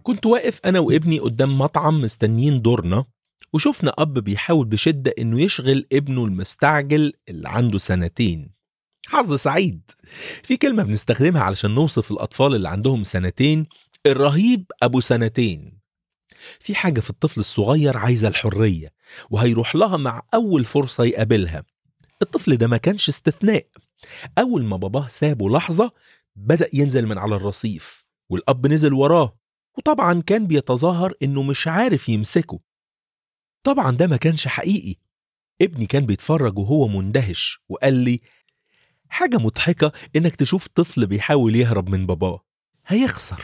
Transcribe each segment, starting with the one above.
كنت واقف أنا وابني قدام مطعم مستنيين دورنا وشفنا أب بيحاول بشدة إنه يشغل ابنه المستعجل اللي عنده سنتين حظ سعيد في كلمة بنستخدمها علشان نوصف الأطفال اللي عندهم سنتين الرهيب أبو سنتين في حاجة في الطفل الصغير عايزة الحرية وهيروح لها مع أول فرصة يقابلها الطفل ده ما كانش استثناء أول ما باباه سابه لحظة بدأ ينزل من على الرصيف والأب نزل وراه وطبعا كان بيتظاهر إنه مش عارف يمسكه طبعا ده ما كانش حقيقي ابني كان بيتفرج وهو مندهش وقال لي حاجة مضحكة إنك تشوف طفل بيحاول يهرب من باباه هيخسر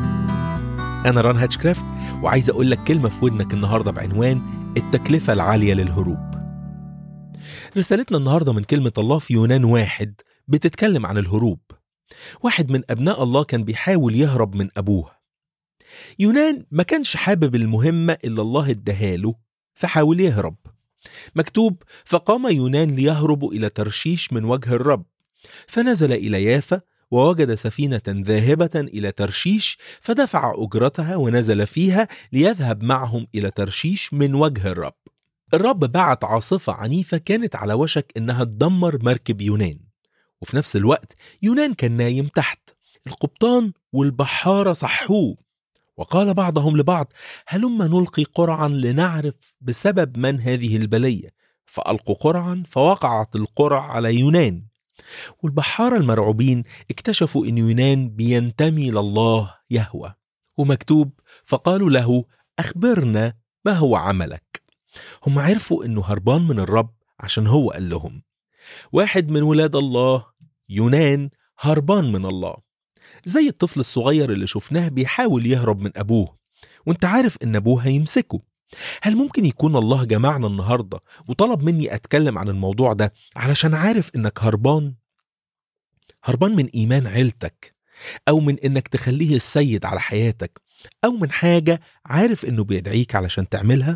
أنا ران هاتشكرافت وعايز أقول لك كلمة في ودنك النهاردة بعنوان التكلفة العالية للهروب رسالتنا النهاردة من كلمة الله في يونان واحد بتتكلم عن الهروب واحد من أبناء الله كان بيحاول يهرب من أبوه يونان ما كانش حابب المهمة اللي الله اداهاله فحاول يهرب مكتوب فقام يونان ليهرب إلى ترشيش من وجه الرب فنزل إلى يافا ووجد سفينة ذاهبة إلى ترشيش فدفع أجرتها ونزل فيها ليذهب معهم إلى ترشيش من وجه الرب الرب بعت عاصفة عنيفة كانت على وشك إنها تدمر مركب يونان وفي نفس الوقت يونان كان نايم تحت القبطان والبحارة صحوه وقال بعضهم لبعض هلما نلقي قرعا لنعرف بسبب من هذه البلية فألقوا قرعا فوقعت القرع على يونان والبحارة المرعوبين اكتشفوا أن يونان بينتمي لله يهوى ومكتوب فقالوا له أخبرنا ما هو عملك هم عرفوا أنه هربان من الرب عشان هو قال لهم واحد من ولاد الله يونان هربان من الله زي الطفل الصغير اللي شفناه بيحاول يهرب من أبوه وانت عارف ان أبوه هيمسكه هل ممكن يكون الله جمعنا النهاردة وطلب مني أتكلم عن الموضوع ده علشان عارف إنك هربان؟ هربان من إيمان عيلتك أو من إنك تخليه السيد على حياتك أو من حاجة عارف إنه بيدعيك علشان تعملها؟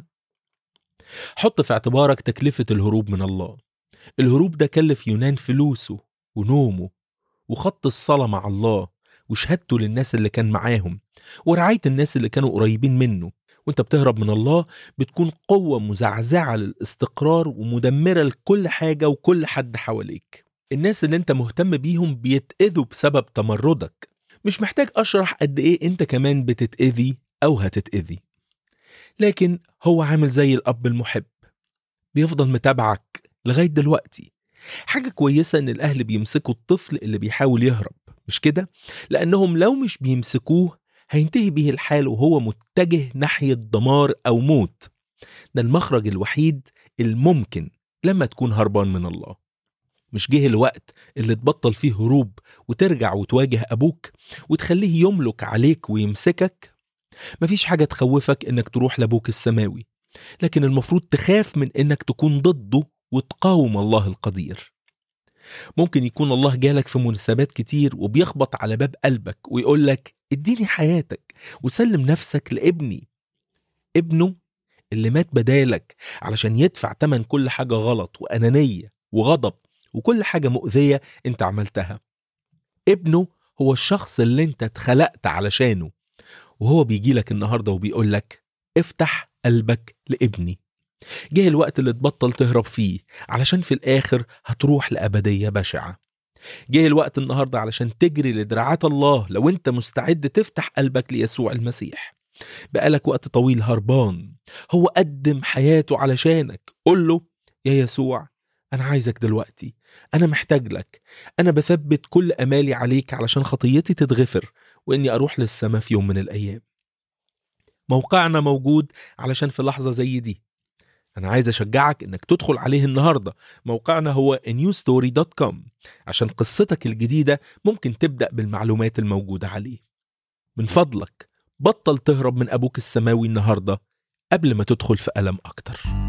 حط في اعتبارك تكلفة الهروب من الله الهروب ده كلف يونان فلوسه ونومه وخط الصلاة مع الله وشهادته للناس اللي كان معاهم ورعاية الناس اللي كانوا قريبين منه وانت بتهرب من الله بتكون قوة مزعزعة للاستقرار ومدمرة لكل حاجة وكل حد حواليك الناس اللي انت مهتم بيهم بيتأذوا بسبب تمردك مش محتاج أشرح قد إيه انت كمان بتتأذي أو هتتأذي لكن هو عامل زي الأب المحب بيفضل متابعك لغاية دلوقتي حاجة كويسة إن الأهل بيمسكوا الطفل اللي بيحاول يهرب مش كده؟ لأنهم لو مش بيمسكوه هينتهي به الحال وهو متجه ناحية دمار أو موت ده المخرج الوحيد الممكن لما تكون هربان من الله مش جه الوقت اللي تبطل فيه هروب وترجع وتواجه أبوك وتخليه يملك عليك ويمسكك مفيش حاجة تخوفك إنك تروح لأبوك السماوي لكن المفروض تخاف من إنك تكون ضده وتقاوم الله القدير ممكن يكون الله جالك في مناسبات كتير وبيخبط على باب قلبك ويقول لك اديني حياتك وسلم نفسك لابني ابنه اللي مات بدالك علشان يدفع تمن كل حاجة غلط وأنانية وغضب وكل حاجة مؤذية انت عملتها ابنه هو الشخص اللي انت اتخلقت علشانه وهو بيجي لك النهاردة وبيقول لك افتح قلبك لابني جه الوقت اللي تبطل تهرب فيه علشان في الآخر هتروح لأبدية بشعة جه الوقت النهاردة علشان تجري لدراعات الله لو انت مستعد تفتح قلبك ليسوع المسيح بقالك وقت طويل هربان هو قدم حياته علشانك قل له يا يسوع أنا عايزك دلوقتي أنا محتاج لك أنا بثبت كل أمالي عليك علشان خطيتي تتغفر وإني أروح للسماء في يوم من الأيام موقعنا موجود علشان في لحظة زي دي أنا عايز أشجعك إنك تدخل عليه النهاردة موقعنا هو newstory.com عشان قصتك الجديدة ممكن تبدأ بالمعلومات الموجودة عليه من فضلك بطل تهرب من أبوك السماوي النهاردة قبل ما تدخل في ألم أكتر